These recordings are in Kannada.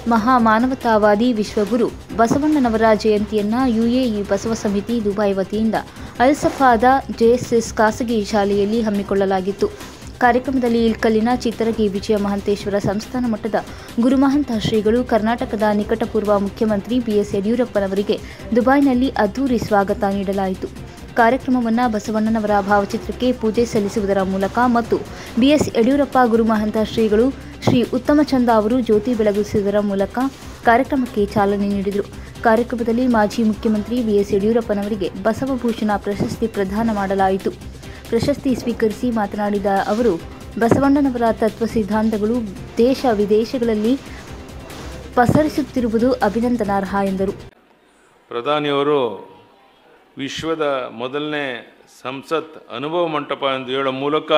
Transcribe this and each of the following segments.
ಮಹಾ ಮಾನವತಾವಾದಿ ವಿಶ್ವಗುರು ಬಸವಣ್ಣನವರ ಜಯಂತಿಯನ್ನ ಯುಎಇ ಬಸವ ಸಮಿತಿ ದುಬೈ ವತಿಯಿಂದ ಅಲ್ಸಫಾದ ಜೆಎಸ್ಎಸ್ ಖಾಸಗಿ ಶಾಲೆಯಲ್ಲಿ ಹಮ್ಮಿಕೊಳ್ಳಲಾಗಿತ್ತು ಕಾರ್ಯಕ್ರಮದಲ್ಲಿ ಇಲ್ಕಲ್ಲಿನ ಚಿತ್ತರಗಿ ವಿಜಯ ಮಹಂತೇಶ್ವರ ಸಂಸ್ಥಾನ ಮಟ್ಟದ ಗುರುಮಹಂತ ಶ್ರೀಗಳು ಕರ್ನಾಟಕದ ನಿಕಟಪೂರ್ವ ಮುಖ್ಯಮಂತ್ರಿ ಬಿಎಸ್ ಯಡಿಯೂರಪ್ಪನವರಿಗೆ ದುಬೈನಲ್ಲಿ ಅದ್ದೂರಿ ಸ್ವಾಗತ ನೀಡಲಾಯಿತು ಕಾರ್ಯಕ್ರಮವನ್ನು ಬಸವಣ್ಣನವರ ಭಾವಚಿತ್ರಕ್ಕೆ ಪೂಜೆ ಸಲ್ಲಿಸುವುದರ ಮೂಲಕ ಮತ್ತು ಬಿಎಸ್ ಯಡಿಯೂರಪ್ಪ ಗುರುಮಹಂತ ಶ್ರೀಗಳು ಶ್ರೀ ಉತ್ತಮಚಂದ ಅವರು ಜ್ಯೋತಿ ಬೆಳಗಿಸುವುದರ ಮೂಲಕ ಕಾರ್ಯಕ್ರಮಕ್ಕೆ ಚಾಲನೆ ನೀಡಿದರು ಕಾರ್ಯಕ್ರಮದಲ್ಲಿ ಮಾಜಿ ಮುಖ್ಯಮಂತ್ರಿ ಬಿಎಸ್ ಯಡಿಯೂರಪ್ಪನವರಿಗೆ ಬಸವಭೂಷಣ ಪ್ರಶಸ್ತಿ ಪ್ರದಾನ ಮಾಡಲಾಯಿತು ಪ್ರಶಸ್ತಿ ಸ್ವೀಕರಿಸಿ ಮಾತನಾಡಿದ ಅವರು ಬಸವಣ್ಣನವರ ತತ್ವ ಸಿದ್ಧಾಂತಗಳು ದೇಶ ವಿದೇಶಗಳಲ್ಲಿ ಪಸರಿಸುತ್ತಿರುವುದು ಅಭಿನಂದನಾರ್ಹ ಎಂದರು ಪ್ರಧಾನಿಯವರು ವಿಶ್ವದ ಮೊದಲನೇ ಸಂಸತ್ ಅನುಭವ ಮಂಟಪ ಎಂದು ಹೇಳೋ ಮೂಲಕ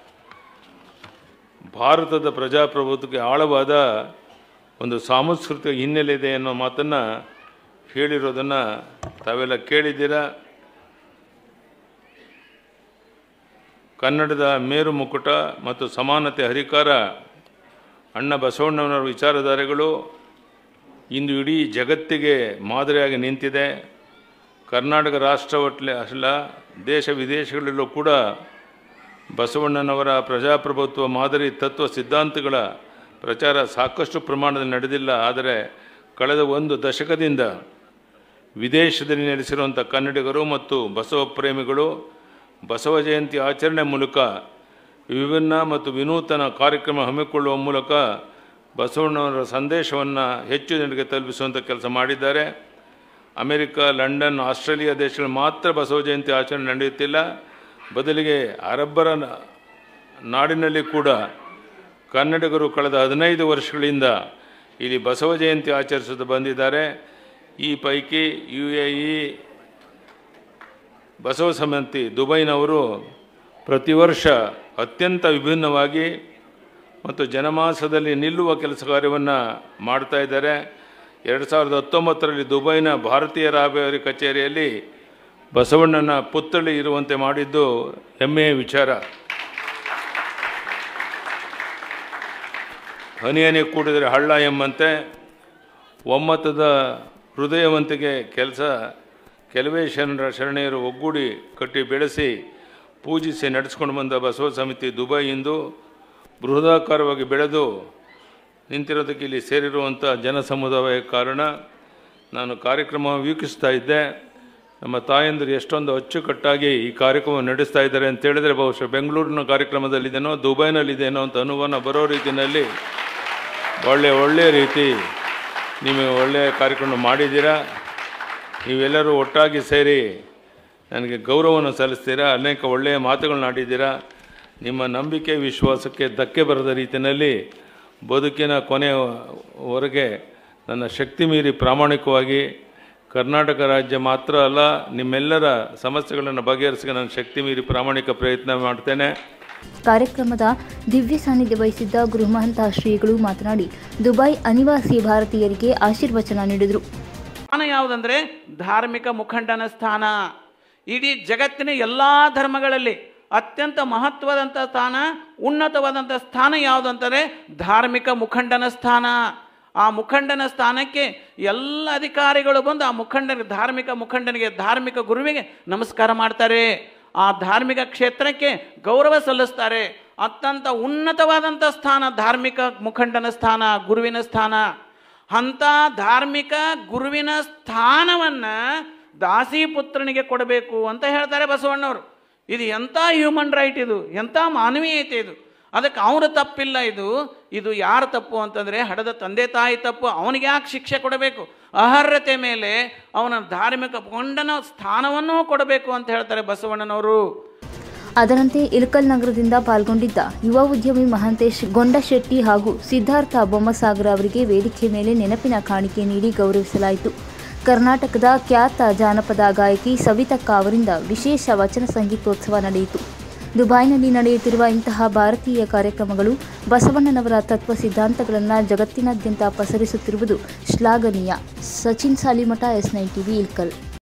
ಭಾರತದ ಪ್ರಜಾಪ್ರಭುತ್ವಕ್ಕೆ ಆಳವಾದ ಒಂದು ಸಾಂಸ್ಕೃತಿಕ ಹಿನ್ನೆಲೆ ಇದೆ ಅನ್ನೋ ಮಾತನ್ನು ಹೇಳಿರೋದನ್ನು ತಾವೆಲ್ಲ ಕೇಳಿದ್ದೀರಾ ಕನ್ನಡದ ಮೇರು ಮುಕುಟ ಮತ್ತು ಸಮಾನತೆ ಹರಿಕಾರ ಅಣ್ಣ ಬಸವಣ್ಣನವರ ವಿಚಾರಧಾರೆಗಳು ಇಂದು ಇಡೀ ಜಗತ್ತಿಗೆ ಮಾದರಿಯಾಗಿ ನಿಂತಿದೆ ಕರ್ನಾಟಕ ರಾಷ್ಟ್ರವಟ್ಲೆ ಅಲ್ಲ ದೇಶ ವಿದೇಶಗಳಲ್ಲೂ ಕೂಡ ಬಸವಣ್ಣನವರ ಪ್ರಜಾಪ್ರಭುತ್ವ ಮಾದರಿ ತತ್ವ ಸಿದ್ಧಾಂತಗಳ ಪ್ರಚಾರ ಸಾಕಷ್ಟು ಪ್ರಮಾಣದಲ್ಲಿ ನಡೆದಿಲ್ಲ ಆದರೆ ಕಳೆದ ಒಂದು ದಶಕದಿಂದ ವಿದೇಶದಲ್ಲಿ ನೆಲೆಸಿರುವಂಥ ಕನ್ನಡಿಗರು ಮತ್ತು ಬಸವ ಪ್ರೇಮಿಗಳು ಬಸವ ಜಯಂತಿ ಆಚರಣೆ ಮೂಲಕ ವಿಭಿನ್ನ ಮತ್ತು ವಿನೂತನ ಕಾರ್ಯಕ್ರಮ ಹಮ್ಮಿಕೊಳ್ಳುವ ಮೂಲಕ ಬಸವಣ್ಣವರ ಸಂದೇಶವನ್ನು ಹೆಚ್ಚು ಜನರಿಗೆ ತಲುಪಿಸುವಂಥ ಕೆಲಸ ಮಾಡಿದ್ದಾರೆ ಅಮೆರಿಕ ಲಂಡನ್ ಆಸ್ಟ್ರೇಲಿಯಾ ದೇಶಗಳಲ್ಲಿ ಮಾತ್ರ ಬಸವ ಜಯಂತಿ ಆಚರಣೆ ನಡೆಯುತ್ತಿಲ್ಲ ಬದಲಿಗೆ ಅರಬ್ಬರ ನ- ನಾಡಿನಲ್ಲಿ ಕೂಡ ಕನ್ನಡಿಗರು ಕಳೆದ ಹದಿನೈದು ವರ್ಷಗಳಿಂದ ಇಲ್ಲಿ ಬಸವ ಜಯಂತಿ ಆಚರಿಸುತ್ತಾ ಬಂದಿದ್ದಾರೆ ಈ ಪೈಕಿ ಯು ಎ ಇ ಬಸವ ಸಮಿತಿ ದುಬೈನವರು ಪ್ರತಿ ವರ್ಷ ಅತ್ಯಂತ ವಿಭಿನ್ನವಾಗಿ ಮತ್ತು ಜನಮಾಸದಲ್ಲಿ ನಿಲ್ಲುವ ಕೆಲಸ ಕಾರ್ಯವನ್ನು ಮಾಡ್ತಾ ಇದ್ದಾರೆ ಎರಡು ಸಾವಿರದ ಹತ್ತೊಂಬತ್ತರಲ್ಲಿ ದುಬೈನ ಭಾರತೀಯ ರಾಯಭಾರಿ ಕಚೇರಿಯಲ್ಲಿ ಬಸವಣ್ಣನ ಪುತ್ಥಳಿ ಇರುವಂತೆ ಮಾಡಿದ್ದು ಹೆಮ್ಮೆಯ ವಿಚಾರ ಹನಿ ಹನಿ ಕೂಡಿದರೆ ಹಳ್ಳ ಎಂಬಂತೆ ಒಮ್ಮತದ ಹೃದಯವಂತಿಗೆ ಕೆಲಸ ಕೆಲವೇ ಶರಣರ ಶರಣೆಯರು ಒಗ್ಗೂಡಿ ಕಟ್ಟಿ ಬೆಳೆಸಿ ಪೂಜಿಸಿ ನಡೆಸ್ಕೊಂಡು ಬಂದ ಬಸವ ಸಮಿತಿ ದುಬೈ ಇಂದು ಬೃಹದಾಕಾರವಾಗಿ ಬೆಳೆದು ನಿಂತಿರೋದಕ್ಕೆ ಇಲ್ಲಿ ಸೇರಿರುವಂಥ ಜನ ಸಮುದಾಯ ಕಾರಣ ನಾನು ಕಾರ್ಯಕ್ರಮ ವೀಕ್ಷಿಸ್ತಾ ಇದ್ದೆ ನಮ್ಮ ತಾಯಂದಿರು ಎಷ್ಟೊಂದು ಅಚ್ಚುಕಟ್ಟಾಗಿ ಈ ಕಾರ್ಯಕ್ರಮ ನಡೆಸ್ತಾ ಇದ್ದಾರೆ ಅಂತ ಹೇಳಿದ್ರೆ ಬಹುಶಃ ಬೆಂಗಳೂರಿನ ಕಾರ್ಯಕ್ರಮದಲ್ಲಿದೆನೋ ದುಬೈನಲ್ಲಿದೆನೋ ಅಂತ ಅನುಮಾನ ಬರೋ ರೀತಿಯಲ್ಲಿ ಒಳ್ಳೆ ಒಳ್ಳೆಯ ರೀತಿ ನೀವು ಒಳ್ಳೆಯ ಕಾರ್ಯಕ್ರಮ ಮಾಡಿದ್ದೀರಾ ನೀವೆಲ್ಲರೂ ಒಟ್ಟಾಗಿ ಸೇರಿ ನನಗೆ ಗೌರವವನ್ನು ಸಲ್ಲಿಸ್ತೀರಾ ಅನೇಕ ಒಳ್ಳೆಯ ಮಾತುಗಳನ್ನ ಆಡಿದ್ದೀರಾ ನಿಮ್ಮ ನಂಬಿಕೆ ವಿಶ್ವಾಸಕ್ಕೆ ಧಕ್ಕೆ ಬರದ ರೀತಿಯಲ್ಲಿ ಬದುಕಿನ ಕೊನೆಯವರೆಗೆ ನನ್ನ ಶಕ್ತಿ ಮೀರಿ ಪ್ರಾಮಾಣಿಕವಾಗಿ ಕರ್ನಾಟಕ ರಾಜ್ಯ ಮಾತ್ರ ಅಲ್ಲ ನಿಮ್ಮೆಲ್ಲರ ಸಮಸ್ಯೆಗಳನ್ನು ಬಗೆಹರಿಸಕ್ಕೆ ನಾನು ಶಕ್ತಿ ಮೀರಿ ಪ್ರಾಮಾಣಿಕ ಪ್ರಯತ್ನ ಮಾಡ್ತೇನೆ ಕಾರ್ಯಕ್ರಮದ ದಿವ್ಯ ಸಾನ್ನಿಧ್ಯ ವಹಿಸಿದ್ದ ಗೃಹಮಹಂತ ಶ್ರೀಗಳು ಮಾತನಾಡಿ ದುಬೈ ಅನಿವಾಸಿ ಭಾರತೀಯರಿಗೆ ಆಶೀರ್ವಚನ ನೀಡಿದರು ಸ್ಥಾನ ಯಾವುದಂದ್ರೆ ಧಾರ್ಮಿಕ ಮುಖಂಡನ ಸ್ಥಾನ ಇಡೀ ಜಗತ್ತಿನ ಎಲ್ಲ ಧರ್ಮಗಳಲ್ಲಿ ಅತ್ಯಂತ ಮಹತ್ವದಂಥ ಸ್ಥಾನ ಉನ್ನತವಾದಂಥ ಸ್ಥಾನ ಯಾವುದಂತಾರೆ ಧಾರ್ಮಿಕ ಮುಖಂಡನ ಸ್ಥಾನ ಆ ಮುಖಂಡನ ಸ್ಥಾನಕ್ಕೆ ಎಲ್ಲ ಅಧಿಕಾರಿಗಳು ಬಂದು ಆ ಮುಖಂಡನಿಗೆ ಧಾರ್ಮಿಕ ಮುಖಂಡನಿಗೆ ಧಾರ್ಮಿಕ ಗುರುವಿಗೆ ನಮಸ್ಕಾರ ಮಾಡ್ತಾರೆ ಆ ಧಾರ್ಮಿಕ ಕ್ಷೇತ್ರಕ್ಕೆ ಗೌರವ ಸಲ್ಲಿಸ್ತಾರೆ ಅತ್ಯಂತ ಉನ್ನತವಾದಂಥ ಸ್ಥಾನ ಧಾರ್ಮಿಕ ಮುಖಂಡನ ಸ್ಥಾನ ಗುರುವಿನ ಸ್ಥಾನ ಅಂಥ ಧಾರ್ಮಿಕ ಗುರುವಿನ ಸ್ಥಾನವನ್ನು ದಾಸಿ ಪುತ್ರನಿಗೆ ಕೊಡಬೇಕು ಅಂತ ಹೇಳ್ತಾರೆ ಬಸವಣ್ಣವರು ಇದು ಎಂಥ ಹ್ಯೂಮನ್ ರೈಟ್ ಇದು ಎಂಥ ಮಾನವೀಯತೆ ಇದು ಅದಕ್ಕೆ ಅವರ ತಪ್ಪಿಲ್ಲ ಇದು ಇದು ಯಾರ ತಪ್ಪು ಅಂತಂದರೆ ಹಡದ ತಂದೆ ತಾಯಿ ತಪ್ಪು ಅವನಿಗೆ ಯಾಕೆ ಶಿಕ್ಷೆ ಕೊಡಬೇಕು ಅರ್ಹತೆ ಮೇಲೆ ಅವನ ಧಾರ್ಮಿಕ ಕೊಂಡನ ಸ್ಥಾನವನ್ನೂ ಕೊಡಬೇಕು ಅಂತ ಹೇಳ್ತಾರೆ ಬಸವಣ್ಣನವರು ಅದರಂತೆ ಇಳಕಲ್ ನಗರದಿಂದ ಪಾಲ್ಗೊಂಡಿದ್ದ ಯುವ ಉದ್ಯಮಿ ಮಹಾಂತೇಶ್ ಗೊಂಡಶೆಟ್ಟಿ ಹಾಗೂ ಸಿದ್ಧಾರ್ಥ ಬೊಮ್ಮಸಾಗರ ಅವರಿಗೆ ವೇದಿಕೆ ಮೇಲೆ ನೆನಪಿನ ಕಾಣಿಕೆ ನೀಡಿ ಗೌರವಿಸಲಾಯಿತು ಕರ್ನಾಟಕದ ಖ್ಯಾತ ಜಾನಪದ ಗಾಯಕಿ ಸವಿತಕ್ಕ ಅವರಿಂದ ವಿಶೇಷ ವಚನ ಸಂಗೀತೋತ್ಸವ ನಡೆಯಿತು ದುಬೈನಲ್ಲಿ ನಡೆಯುತ್ತಿರುವ ಇಂತಹ ಭಾರತೀಯ ಕಾರ್ಯಕ್ರಮಗಳು ಬಸವಣ್ಣನವರ ತತ್ವ ಸಿದ್ಧಾಂತಗಳನ್ನು ಜಗತ್ತಿನಾದ್ಯಂತ ಪಸರಿಸುತ್ತಿರುವುದು ಶ್ಲಾಘನೀಯ Sachin Salimath S nine TV Ilkal